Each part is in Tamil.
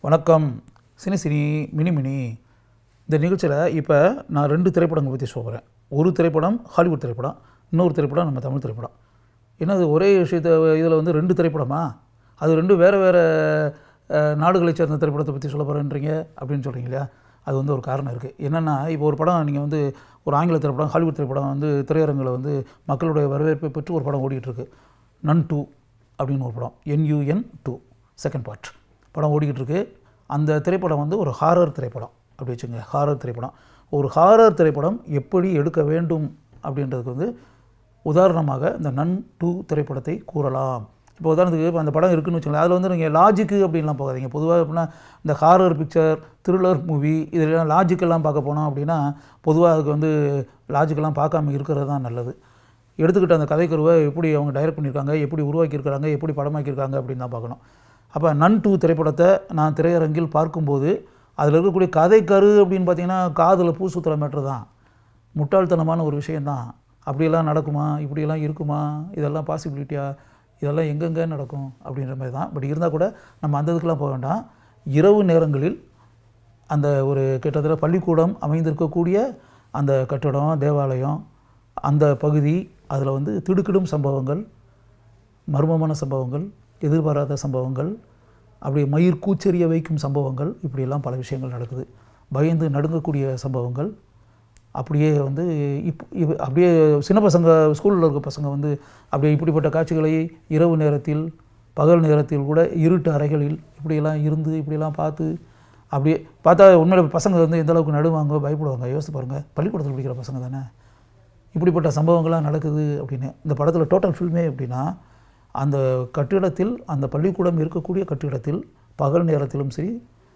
வணக்கம் சினி சினி மினி மினி இந்த நிகழ்ச்சியில் இப்போ நான் ரெண்டு திரைப்படங்கள் பற்றி சொல்ல போகிறேன் ஒரு திரைப்படம் ஹாலிவுட் திரைப்படம் இன்னொரு திரைப்படம் நம்ம தமிழ் திரைப்படம் என்னது ஒரே விஷயத்தை இதில் வந்து ரெண்டு திரைப்படமா அது ரெண்டு வேறு வேறு நாடுகளை சேர்ந்த திரைப்படத்தை பற்றி சொல்ல போகிறேன்றீங்க அப்படின்னு சொல்கிறீங்க இல்லையா அது வந்து ஒரு காரணம் இருக்குது என்னென்னா இப்போ ஒரு படம் நீங்கள் வந்து ஒரு ஆங்கில திரைப்படம் ஹாலிவுட் திரைப்படம் வந்து திரையரங்கில் வந்து மக்களுடைய வரவேற்பை பெற்று ஒரு படம் ஓடிட்டு இருக்கு நன் டூ அப்படின்னு ஒரு படம் என்யூஎன் டூ செகண்ட் பார்ட் படம் ஓடிக்கிட்டு இருக்கு அந்த திரைப்படம் வந்து ஒரு ஹாரர் திரைப்படம் அப்படி வச்சுங்க ஹாரர் திரைப்படம் ஒரு ஹாரர் திரைப்படம் எப்படி எடுக்க வேண்டும் அப்படின்றதுக்கு வந்து உதாரணமாக இந்த நன் டூ திரைப்படத்தை கூறலாம் இப்போ உதாரணத்துக்கு இப்போ அந்த படம் இருக்குன்னு வச்சுக்கோங்களேன் அதில் வந்து நீங்கள் லாஜிக்கு அப்படின்லாம் போகாதீங்க பொதுவாக எப்படின்னா இந்த ஹாரர் பிக்சர் த்ரில்லர் மூவி இதெல்லாம் லாஜிக்கெல்லாம் பார்க்க போனோம் அப்படின்னா பொதுவாக அதுக்கு வந்து லாஜிக்கெல்லாம் பார்க்காம இருக்கிறது தான் நல்லது எடுத்துக்கிட்ட அந்த கதைக்கருவை எப்படி அவங்க டைரக்ட் பண்ணியிருக்காங்க எப்படி உருவாக்கியிருக்காங்க எப்படி படமாக்கியிருக்காங்க அப்படின்னு தான் பார்க்கணும் அப்போ நன் டூ திரைப்படத்தை நான் திரையரங்கில் பார்க்கும்போது அதில் இருக்கக்கூடிய கதைக்கரு அப்படின்னு பார்த்தீங்கன்னா காதில் பூ சுற்றுற மேட்ரு தான் முட்டாள்தனமான ஒரு விஷயந்தான் அப்படியெல்லாம் நடக்குமா இப்படியெல்லாம் இருக்குமா இதெல்லாம் பாசிபிலிட்டியா இதெல்லாம் எங்கெங்கே நடக்கும் அப்படின்ற மாதிரி தான் பட் இருந்தால் கூட நம்ம அந்த இதுக்கெலாம் போக வேண்டாம் இரவு நேரங்களில் அந்த ஒரு கிட்டத்தட்ட பள்ளிக்கூடம் அமைந்திருக்கக்கூடிய அந்த கட்டடம் தேவாலயம் அந்த பகுதி அதில் வந்து திடுக்கிடும் சம்பவங்கள் மர்மமான சம்பவங்கள் எதிர்பாராத சம்பவங்கள் அப்படியே மயிர் கூச்செறிய வைக்கும் சம்பவங்கள் இப்படியெல்லாம் பல விஷயங்கள் நடக்குது பயந்து நடுங்கக்கூடிய சம்பவங்கள் அப்படியே வந்து இப் இவ் அப்படியே சின்ன பசங்க ஸ்கூலில் இருக்க பசங்க வந்து அப்படியே இப்படிப்பட்ட காட்சிகளை இரவு நேரத்தில் பகல் நேரத்தில் கூட இருட்டு அறைகளில் இப்படியெல்லாம் இருந்து இப்படியெல்லாம் பார்த்து அப்படியே பார்த்தா உண்மையில பசங்க வந்து எந்த அளவுக்கு நடுவாங்க பயப்படுவாங்க யோசித்து பாருங்கள் பள்ளிக்கூடத்தில் படிக்கிற பசங்க தானே இப்படிப்பட்ட சம்பவங்கள்லாம் நடக்குது அப்படின்னு இந்த படத்தில் டோட்டல் ஃபில்மே எப்படின்னா அந்த கட்டிடத்தில் அந்த பள்ளிக்கூடம் இருக்கக்கூடிய கட்டிடத்தில் பகல் நேரத்திலும் சரி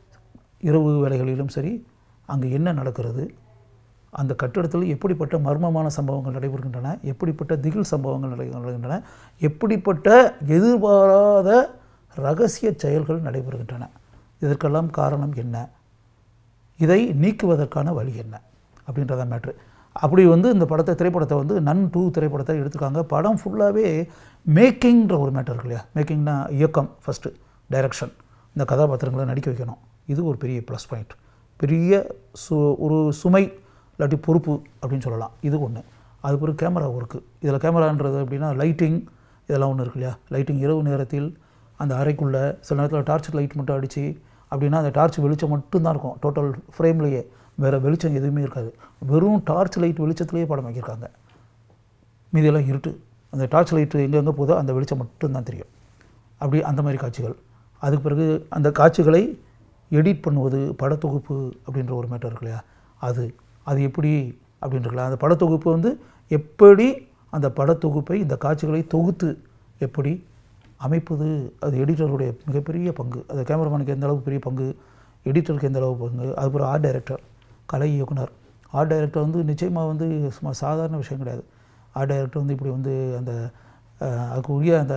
இரவு வேலைகளிலும் சரி அங்கே என்ன நடக்கிறது அந்த கட்டிடத்தில் எப்படிப்பட்ட மர்மமான சம்பவங்கள் நடைபெறுகின்றன எப்படிப்பட்ட திகில் சம்பவங்கள் நடை நடக்கின்றன எப்படிப்பட்ட எதிர்பாராத ரகசிய செயல்கள் நடைபெறுகின்றன இதற்கெல்லாம் காரணம் என்ன இதை நீக்குவதற்கான வழி என்ன அப்படின்றத மேட்ரு அப்படி வந்து இந்த படத்தை திரைப்படத்தை வந்து நன் டூ திரைப்படத்தை எடுத்துக்காங்க படம் ஃபுல்லாகவே மேக்கிங்ன்ற ஒரு மேட்டர் இருக்கு இல்லையா மேக்கிங்னா இயக்கம் ஃபஸ்ட்டு டைரக்ஷன் இந்த கதாபாத்திரங்களை நடிக்க வைக்கணும் இது ஒரு பெரிய ப்ளஸ் பாயிண்ட் பெரிய சு ஒரு சுமை இல்லாட்டி பொறுப்பு அப்படின்னு சொல்லலாம் இது ஒன்று அது பிறகு கேமரா ஒர்க்கு இதில் கேமரான்றது அப்படின்னா லைட்டிங் இதெல்லாம் ஒன்று இருக்கு இல்லையா லைட்டிங் இரவு நேரத்தில் அந்த அறைக்குள்ளே சில நேரத்தில் டார்ச் லைட் மட்டும் அடித்து அப்படின்னா அந்த டார்ச் வெளிச்சம் மட்டும்தான் இருக்கும் டோட்டல் ஃப்ரேம்லேயே வேறு வெளிச்சம் எதுவுமே இருக்காது வெறும் டார்ச் லைட் வெளிச்சத்துலேயே படம் வைக்கியிருக்காங்க மீதியெல்லாம் இருட்டு அந்த டார்ச் லைட்டு எங்கெங்கே போதோ அந்த வெளிச்சம் மட்டும்தான் தெரியும் அப்படி அந்த மாதிரி காட்சிகள் அதுக்கு பிறகு அந்த காட்சிகளை எடிட் பண்ணுவது படத்தொகுப்பு அப்படின்ற ஒரு மேட்டர் இருக்கு இல்லையா அது அது எப்படி அப்படின்றல அந்த படத்தொகுப்பு வந்து எப்படி அந்த படத்தொகுப்பை இந்த காட்சிகளை தொகுத்து எப்படி அமைப்பது அது எடிட்டருடைய மிகப்பெரிய பங்கு அது கேமராமேனுக்கு எந்த அளவுக்கு பெரிய பங்கு எடிட்டருக்கு எந்த அளவுக்கு பங்கு அதுக்கப்புறம் ஆர்ட் டைரக்டர் கலை இயக்குனர் ஆர்ட் டைரக்டர் வந்து நிச்சயமாக வந்து சும்மா சாதாரண விஷயம் கிடையாது ஆர்ட் டைரக்டர் வந்து இப்படி வந்து அந்த அதுக்கு உரிய அந்த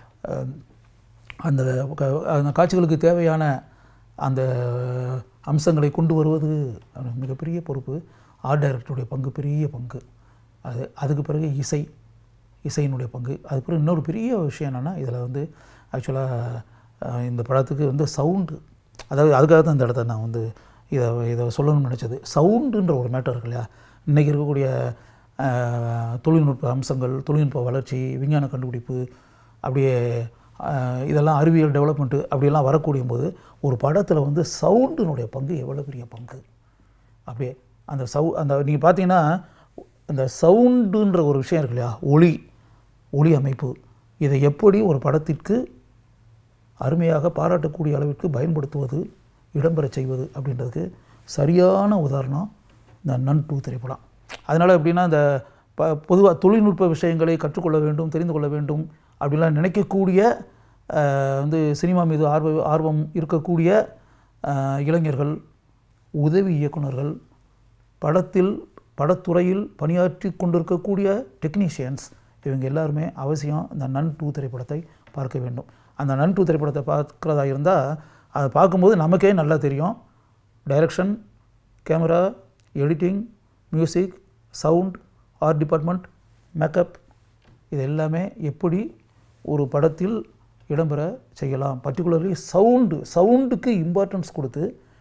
அந்த அந்த காட்சிகளுக்கு தேவையான அந்த அம்சங்களை கொண்டு வருவது மிகப்பெரிய பொறுப்பு ஆர்ட் டைரக்டருடைய பங்கு பெரிய பங்கு அது அதுக்கு பிறகு இசை இசையினுடைய பங்கு அது பிறகு இன்னொரு பெரிய விஷயம் என்னென்னா இதில் வந்து ஆக்சுவலாக இந்த படத்துக்கு வந்து சவுண்டு அதாவது அதுக்காக தான் இந்த இடத்த நான் வந்து இதை இதை சொல்லணும்னு நினச்சது சவுண்டுன்ற ஒரு மேட்டர் இருக்கு இல்லையா இன்றைக்கி இருக்கக்கூடிய தொழில்நுட்ப அம்சங்கள் தொழில்நுட்ப வளர்ச்சி விஞ்ஞான கண்டுபிடிப்பு அப்படியே இதெல்லாம் அறிவியல் டெவலப்மெண்ட்டு அப்படியெல்லாம் வரக்கூடிய போது ஒரு படத்தில் வந்து சவுண்டினுடைய பங்கு எவ்வளோ பெரிய பங்கு அப்படியே அந்த சவு அந்த நீங்கள் பார்த்தீங்கன்னா அந்த சவுண்டுன்ற ஒரு விஷயம் இருக்கு இல்லையா ஒளி ஒளி அமைப்பு இதை எப்படி ஒரு படத்திற்கு அருமையாக பாராட்டக்கூடிய அளவிற்கு பயன்படுத்துவது இடம்பெற செய்வது அப்படின்றதுக்கு சரியான உதாரணம் இந்த நன் டூ திரைப்படம் அதனால் எப்படின்னா இந்த ப பொதுவாக தொழில்நுட்ப விஷயங்களை கற்றுக்கொள்ள வேண்டும் தெரிந்து கொள்ள வேண்டும் அப்படிலாம் நினைக்கக்கூடிய வந்து சினிமா மீது ஆர்வ ஆர்வம் இருக்கக்கூடிய இளைஞர்கள் உதவி இயக்குநர்கள் படத்தில் படத்துறையில் பணியாற்றி கொண்டிருக்கக்கூடிய டெக்னீஷியன்ஸ் இவங்க எல்லாருமே அவசியம் இந்த நன் டூ திரைப்படத்தை பார்க்க வேண்டும் அந்த நன் டூ திரைப்படத்தை பார்க்குறதா இருந்தால் அதை பார்க்கும்போது நமக்கே நல்லா தெரியும் direction camera editing music sound art department makeup இது எல்லாமே எப்படி ஒரு படத்தில் இடம்பெற செய்யலாம் பர்டிகுலர்லி சவுண்டு சவுண்டுக்கு இம்பார்ட்டன்ஸ் கொடுத்து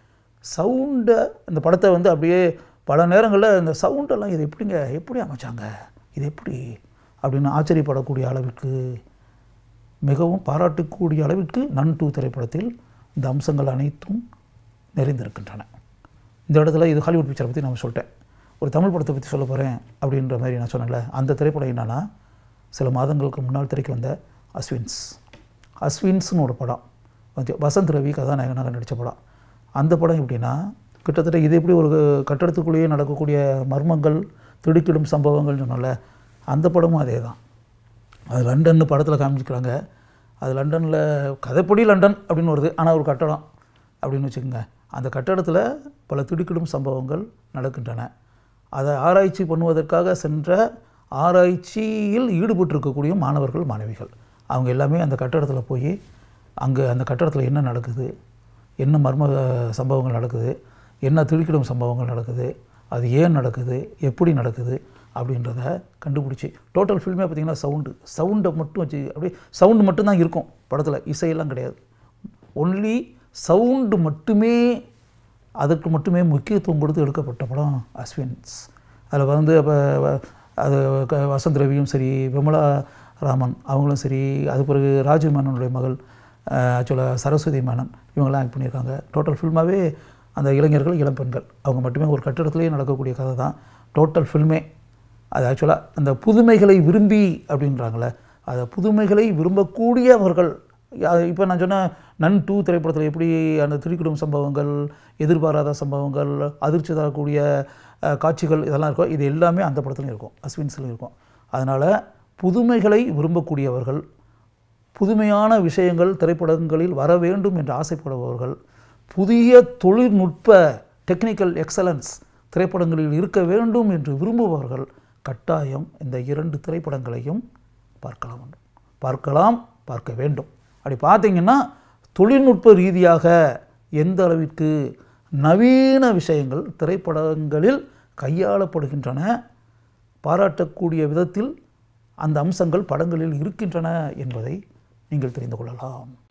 சவுண்டை இந்த படத்தை வந்து அப்படியே பல நேரங்களில் இந்த சவுண்டெல்லாம் இது எப்படிங்க எப்படி அமைச்சாங்க இது எப்படி அப்படின்னு ஆச்சரியப்படக்கூடிய அளவிற்கு மிகவும் பாராட்டக்கூடிய அளவிற்கு நன் டூ திரைப்படத்தில் இந்த அம்சங்கள் அனைத்தும் நிறைந்திருக்கின்றன இந்த இடத்துல இது ஹாலிவுட் பிக்சரை பற்றி நான் சொல்லிட்டேன் ஒரு தமிழ் படத்தை பற்றி சொல்ல போகிறேன் அப்படின்ற மாதிரி நான் சொன்னேன்ல அந்த திரைப்படம் என்னன்னா சில மாதங்களுக்கு முன்னால் திரைக்கு வந்த அஸ்வின்ஸ் அஸ்வின்ஸ்னு ஒரு படம் வந்து வசந்த் ரவி கதாநாயகனாக நடித்த படம் அந்த படம் எப்படின்னா கிட்டத்தட்ட இது எப்படி ஒரு கட்டடத்துக்குள்ளேயே நடக்கக்கூடிய மர்மங்கள் திடுக்கிடும் சம்பவங்கள்னு சொன்னோம்ல அந்த படமும் அதே தான் அது லண்டன் படத்தில் காமிச்சிக்கிறாங்க அது லண்டனில் கதைப்படி லண்டன் அப்படின்னு வருது ஆனால் ஒரு கட்டடம் அப்படின்னு வச்சுக்கோங்க அந்த கட்டடத்தில் பல திடுக்கிடும் சம்பவங்கள் நடக்கின்றன அதை ஆராய்ச்சி பண்ணுவதற்காக சென்ற ஆராய்ச்சியில் ஈடுபட்டிருக்கக்கூடிய மாணவர்கள் மாணவிகள் அவங்க எல்லாமே அந்த கட்டடத்தில் போய் அங்கே அந்த கட்டடத்தில் என்ன நடக்குது என்ன மர்ம சம்பவங்கள் நடக்குது என்ன திடுக்கிடும் சம்பவங்கள் நடக்குது அது ஏன் நடக்குது எப்படி நடக்குது அப்படின்றத கண்டுபிடிச்சி டோட்டல் ஃபில்மே பார்த்திங்கன்னா சவுண்டு சவுண்டை மட்டும் வச்சு அப்படியே சவுண்டு மட்டும்தான் இருக்கும் படத்தில் இசையெல்லாம் கிடையாது ஒன்லி சவுண்டு மட்டுமே அதுக்கு மட்டுமே முக்கியத்துவம் கொடுத்து எடுக்கப்பட்ட படம் அஸ்வின்ஸ் அதில் வந்து அப்போ அது க- வசந்த் ரவியும் சரி விமலா ராமன் அவங்களும் சரி அது பிறகு ராஜீவ் மேனனுடைய மகள் ஆக்சுவலாக சரஸ்வதி மேனன் இவங்கெல்லாம் ஆக்ட் பண்ணியிருக்காங்க டோட்டல் ஃபில்மாகவே அந்த இளைஞர்கள் இளம் பெண்கள் அவங்க மட்டுமே ஒரு கட்டிடத்திலேயே நடக்கக்கூடிய கதை தான் டோட்டல் ஃபில்மே அது ஆக்சுவலாக அந்த புதுமைகளை விரும்பி அப்படின்றாங்களே அதை புதுமைகளை விரும்பக்கூடியவர்கள் இப்போ நான் சொன்ன நன் டூ திரைப்படத்தில் எப்படி அந்த திருக்கிடும் சம்பவங்கள் எதிர்பாராத சம்பவங்கள் அதிர்ச்சி தரக்கூடிய அஹ், காட்சிகள் இதெல்லாம் இருக்கும் இது எல்லாமே அந்த படத்துலையும் இருக்கும் அஸ்வின்ஸ்லையும் இருக்கும் அதனால் புதுமைகளை விரும்பக்கூடியவர்கள் புதுமையான விஷயங்கள் திரைப்படங்களில் வர வேண்டும் என்று ஆசைப்படுபவர்கள் புதிய தொழில்நுட்ப டெக்னிக்கல் எக்ஸலன்ஸ் திரைப்படங்களில் இருக்க வேண்டும் என்று விரும்புபவர்கள் கட்டாயம் இந்த இரண்டு திரைப்படங்களையும் பார்க்கலாம் வேண்டும் பார்க்கலாம் பார்க்க வேண்டும் அப்படி பார்த்தீங்கன்னா தொழில்நுட்ப ரீதியாக எந்த அளவிற்கு நவீன விஷயங்கள் திரைப்படங்களில் கையாளப்படுகின்றன பாராட்டக்கூடிய விதத்தில் அந்த அம்சங்கள் படங்களில் இருக்கின்றன என்பதை நீங்கள் தெரிந்து கொள்ளலாம்